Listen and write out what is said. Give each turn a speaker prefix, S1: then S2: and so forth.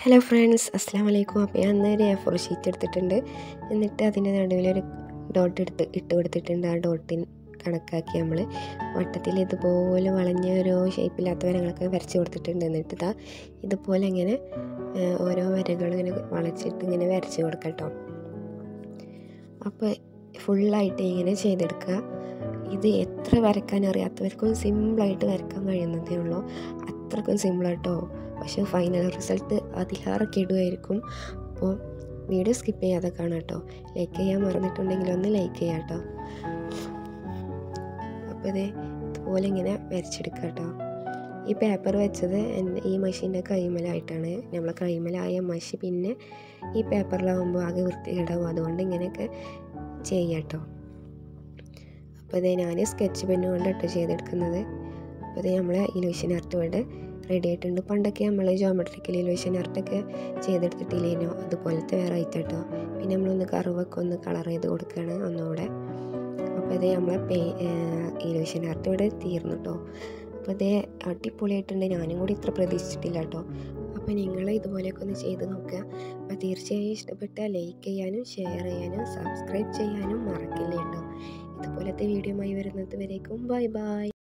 S1: hello friends അസ്സാം വലൈക്കും അപ്പോൾ ഞാൻ അന്നേരം എ ഫോർ ഷീറ്റ് എടുത്തിട്ടുണ്ട് എന്നിട്ട് അതിൻ്റെ നടുവിലൊരു ഡോട്ട് എടുത്ത് ഇട്ട് കൊടുത്തിട്ടുണ്ട് ആ ഡോട്ടിൻ കണക്കാക്കി നമ്മൾ വട്ടത്തിൽ ഇതുപോലെ വളഞ്ഞ ഓരോ ഷേപ്പില്ലാത്ത വരകളൊക്കെ വരച്ച് കൊടുത്തിട്ടുണ്ട് എന്നിട്ട് ഇതാ ഇതുപോലെ ഇങ്ങനെ ഏഹ്, ഓരോ വരകൾ ഇങ്ങനെ വളച്ചിട്ട് ഇങ്ങനെ വരച്ച് കൊടുക്കട്ടോ അപ്പോൾ ഫുള്ളായിട്ട് ഇങ്ങനെ ചെയ്തെടുക്കുക ഇത് എത്ര വരക്കാൻ അറിയാത്തവർക്കും സിമ്പിളായിട്ട് വരക്കാൻ കഴിയുന്നതേ ഉള്ളൂ അത്രക്കും സിമ്പിളാട്ടോ പക്ഷേ ഫൈനൽ റിസൾട്ട് അതിലേറെ കിടുമായിരിക്കും അപ്പോൾ വീഡിയോ സ്കിപ്പ് ചെയ്യാതെ കാണാം കേട്ടോ ലൈക്ക് ചെയ്യാൻ മറന്നിട്ടുണ്ടെങ്കിൽ ഒന്ന് ലൈക്ക് ചെയ്യാം കേട്ടോ അപ്പോൾ ഇത് ഇതുപോലെ ഇങ്ങനെ വരച്ചെടുക്കുക കേട്ടോ ഈ പേപ്പർ വെച്ചത് എൻ്റെ ഈ മഷീൻ്റെ കൈമലായിട്ടാണ് നമ്മളെ കൈമലായ മഷി പിന്നെ ഈ പേപ്പറിലാവുമ്പോൾ ആകെ വൃത്തികേടാവും അതുകൊണ്ട് ഇങ്ങനെയൊക്കെ ചെയ്യാം കേട്ടോ അപ്പോൾ ഇത് ഞാൻ സ്കെച്ച് പെന്ന് കൊണ്ട് കേട്ടോ ചെയ്തെടുക്കുന്നത് അപ്പോൾ ഇത് നമ്മളെ ഇലൂഷൻ ആർട്ട് ഇവിടെ റെഡി ആയിട്ടുണ്ട് പണ്ടൊക്കെ നമ്മൾ ജോമെട്രിക്കൽ ഇലൂഷൻ ആർട്ടൊക്കെ ചെയ്തെടുത്തിട്ടില്ലേനോ അതുപോലത്തെ വെറൈറ്റി കേട്ടോ പിന്നെ നമ്മളൊന്ന് കറുവൊക്കെ ഒന്ന് കളർ ചെയ്ത് കൊടുക്കുകയാണ് ഒന്നുകൂടെ അപ്പോൾ ഇത് നമ്മളെ പേ ഇലൂഷൻ ആർട്ട് ഇവിടെ തീർന്നു കേട്ടോ അപ്പോൾ ഇത് അടിപൊളിയായിട്ടുണ്ട് ഞാനും കൂടി ഇത്ര പ്രതീക്ഷിച്ചിട്ടില്ല കേട്ടോ അപ്പോൾ നിങ്ങൾ ഇതുപോലെയൊക്കെ ഒന്ന് ചെയ്ത് നോക്കുക അപ്പോൾ തീർച്ചയായും ഇഷ്ടപ്പെട്ടാൽ ലൈക്ക് ചെയ്യാനും ഷെയർ ചെയ്യാനും സബ്സ്ക്രൈബ് ചെയ്യാനും മറക്കില്ല കേട്ടോ ഇതുപോലത്തെ വീഡിയോ ആയി വരുന്നത് വരേക്കും ബൈ ബൈ